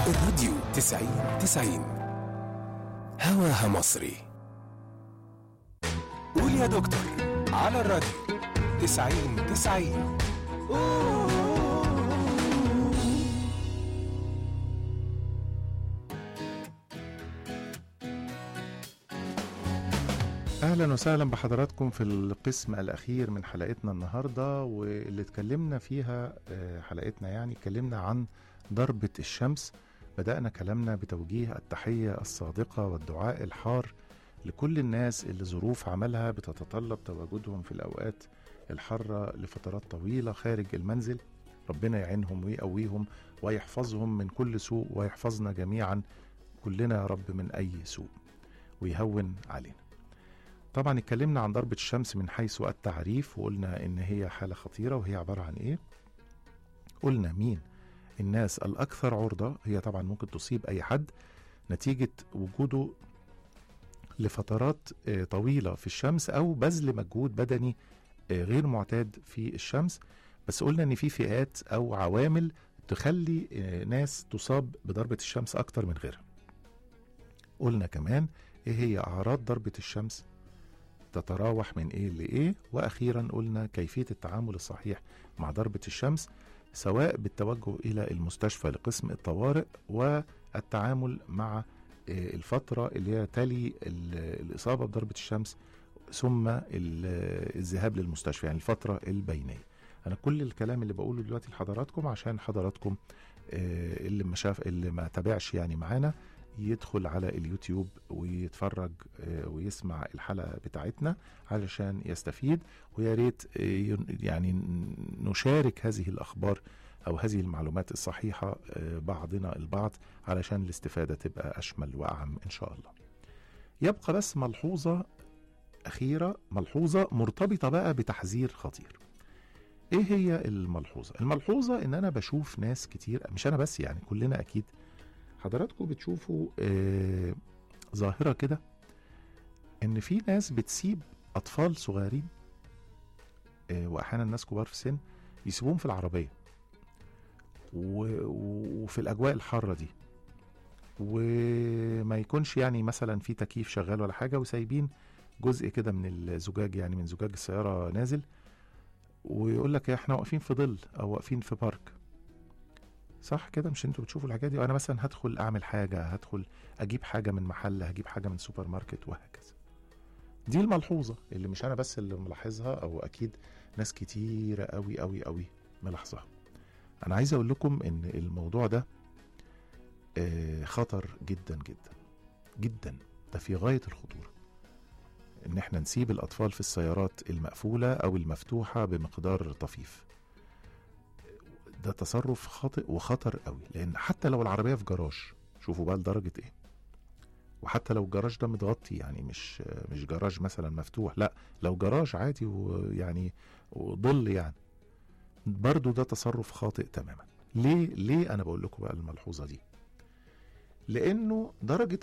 الراديو تسعين تسعين هواها مصري قول يا دكتور على الراديو تسعين تسعين اهلا وسهلا بحضراتكم في القسم الاخير من حلقتنا النهارده واللي اتكلمنا فيها آه، حلقتنا يعني اتكلمنا عن ضربه الشمس بدانا كلامنا بتوجيه التحيه الصادقه والدعاء الحار لكل الناس اللي ظروف عملها بتتطلب تواجدهم في الاوقات الحاره لفترات طويله خارج المنزل ربنا يعينهم ويقويهم ويحفظهم من كل سوء ويحفظنا جميعا كلنا يا رب من اي سوء ويهون علينا طبعا اتكلمنا عن ضربة الشمس من حيث التعريف وقلنا ان هي حالة خطيرة وهي عبارة عن ايه قلنا مين الناس الاكثر عرضة هي طبعا ممكن تصيب اي حد نتيجة وجوده لفترات آه، طويلة في الشمس او بذل مجهود بدني آه، غير معتاد في الشمس بس قلنا ان في فئات او عوامل تخلي آه، ناس تصاب بضربة الشمس اكتر من غيرها قلنا كمان ايه هي اعراض ضربة الشمس تتراوح من ايه لايه واخيرا قلنا كيفيه التعامل الصحيح مع ضربه الشمس سواء بالتوجه الى المستشفى لقسم الطوارئ والتعامل مع آه، الفتره اللي هي تلي ال- الاصابه بضربه الشمس ثم ال- الذهاب للمستشفى يعني الفتره البينيه انا كل الكلام اللي بقوله دلوقتي لحضراتكم عشان حضراتكم آه، اللي ما شاف اللي ما تابعش يعني معانا يدخل على اليوتيوب ويتفرج آه، ويسمع الحلقه بتاعتنا علشان يستفيد ويا ريت آه، ين- يعني ن- نشارك هذه الاخبار او هذه المعلومات الصحيحه آه، بعضنا البعض علشان الاستفاده تبقى اشمل واعم ان شاء الله. يبقى بس ملحوظه اخيره ملحوظه مرتبطه بقى بتحذير خطير. ايه هي الملحوظه؟ الملحوظه ان انا بشوف ناس كتير مش انا بس يعني كلنا اكيد حضراتكم بتشوفوا آه ظاهره كده ان في ناس بتسيب اطفال صغيرين آه واحيانا ناس كبار في السن يسيبوهم في العربيه و- و- وفي الاجواء الحاره دي وما يكونش يعني مثلا في تكييف شغال ولا حاجه وسايبين جزء كده من الزجاج يعني من زجاج السياره نازل ويقول لك احنا واقفين في ظل او واقفين في بارك صح كده مش انتوا بتشوفوا الحاجات دي وانا مثلا هدخل اعمل حاجه هدخل اجيب حاجه من محل هجيب حاجه من سوبر ماركت وهكذا دي الملحوظه اللي مش انا بس اللي ملاحظها او اكيد ناس كتيره قوي قوي قوي ملاحظاها انا عايز اقول لكم ان الموضوع ده آه، خطر جدا جدا جدا ده في غايه الخطوره ان احنا نسيب الاطفال في السيارات المقفوله او المفتوحه بمقدار طفيف ده تصرف خاطئ وخطر قوي لان حتى لو العربيه في جراج شوفوا بقى لدرجه ايه وحتى لو الجراج ده متغطي يعني مش مش جراج مثلا مفتوح لا لو جراج عادي ويعني وظل يعني برضو ده تصرف خاطئ تماما ليه ليه انا بقول لكم بقى الملحوظه دي لانه درجه